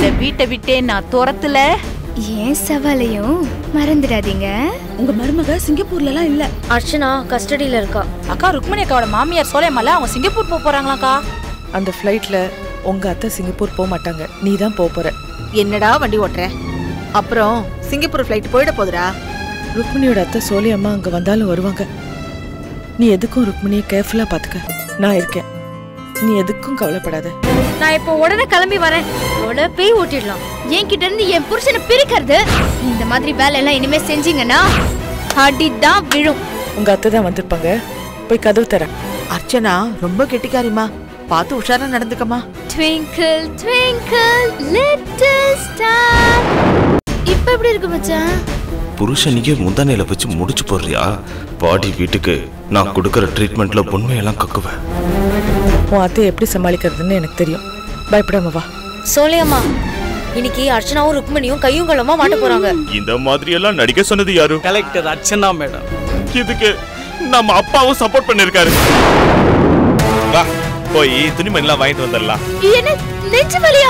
இந்த வீட்டை விட்டே நான் துரத்துல ஏன் சவாலையும் மறந்துடாதீங்க உங்க மருமக சிங்கப்பூர்ல எல்லாம் இல்ல அர்ச்சனா கஸ்டடியில இருக்கா அக்கா ருக்மணி அக்காவோட மாமியார் சோலையம்மால அவங்க சிங்கப்பூர் போக போறாங்களாக்கா அந்த ஃப்ளைட்ல உங்க அத்தை சிங்கப்பூர் போக மாட்டாங்க நீ தான் போக போற என்னடா வண்டி ஓட்டுற அப்புறம் சிங்கப்பூர் ஃப்ளைட் போயிட போகுதுடா ருக்மிணியோட அத்தை சோலை அம்மா அங்க வந்தாலும் வருவாங்க நீ எதுக்கும் ருக்மிணியை கேர்ஃபுல்லா பாத்துக்க நான் இருக்கேன் நீ எதுக்கும் கவலைப்படாத நான் இப்போ உடனே கிளம்பி வரேன் அவளை பேய் ஓட்டிடலாம் என்கிட்ட இருந்து என் புருஷனை பிரிக்கிறது இந்த மாதிரி வேலை எல்லாம் இனிமே செஞ்சீங்கன்னா அடிதான் விழும் உங்க அத்தை தான் வந்திருப்பாங்க போய் கதவு தர அர்ச்சனா ரொம்ப கெட்டிக்காரிமா பார்த்து உஷாரா நடந்துக்கமா twinkle twinkle little star இப்ப எப்படி இருக்கு மச்சான் புருஷனிக்கே முந்தானையில வச்சு முடிச்சு போடுறியா பாடி வீட்டுக்கு நான் கொடுக்கற ட்ரீட்மெண்ட்ல உண்மையெல்லாம் கக்குவேன் உன் அத்தையை எப்படி சமாளிக்கிறதுன்னு எனக்கு தெரியும் பயப்படாம வா சோலையம்மா இன்னைக்கு அர்ச்சனாவும் ருக்மணியும் கையும் களமா மாட்ட போறாங்க இந்த மாதிரி எல்லாம் நடிக்க சொன்னது யாரு கலெக்டர் அர்ச்சனா மேடம் இதுக்கு நம்ம அப்பாவும் சப்போர்ட் பண்ணிருக்காரு வா போய் துணிமணி எல்லாம் வாங்கிட்டு வந்துடலாம் என்ன நெஞ்சு வலியா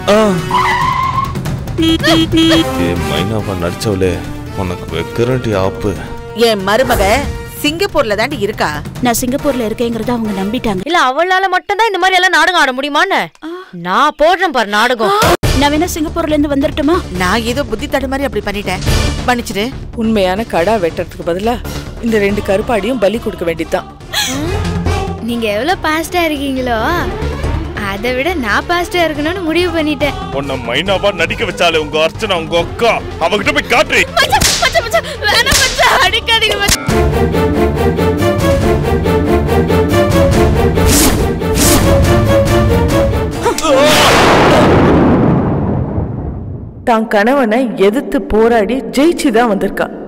மைனாவா நடிச்சவளே உனக்கு வைக்கிறண்டி ஆப்பு என் மருமக சிங்கப்பூர்ல தாண்டி இருக்கா நான் சிங்கப்பூர்ல இருக்கேங்கிறத அவங்க நம்பிட்டாங்க இல்ல அவளால மட்டும்தான் இந்த மாதிரி எல்லாம் நாடகம் ஆட முடியுமான்னு நான் போடுறேன் பாரு நாடகம் நான் வேணா சிங்கப்பூர்ல இருந்து வந்துடட்டுமா நான் ஏதோ புத்தி தடுமாறி அப்படி பண்ணிட்டேன் மன்னிச்சிடு உண்மையான கடா வெட்டுறதுக்கு பதிலா இந்த ரெண்டு கருப்பாடியும் பலி கொடுக்க வேண்டியதுதான் நீங்க எவ்வளவு பாஸ்டா இருக்கீங்களோ அதை விட நான் பாஸ்டா இருக்கணும்னு முடிவு பண்ணிட்டேன் உன்னை மைனாவா நடிக்க வச்சாலே உங்க அர்ச்சனா உங்க அக்கா அவகிட்ட போய் காட்டு மச்சான், மச்சான், மச்சான், வேணாம் மச்சான், அடிக்காதீங்க மச்சான். தான் கணவனை எதிர்த்து போராடி ஜெயிச்சு தான் வந்திருக்கா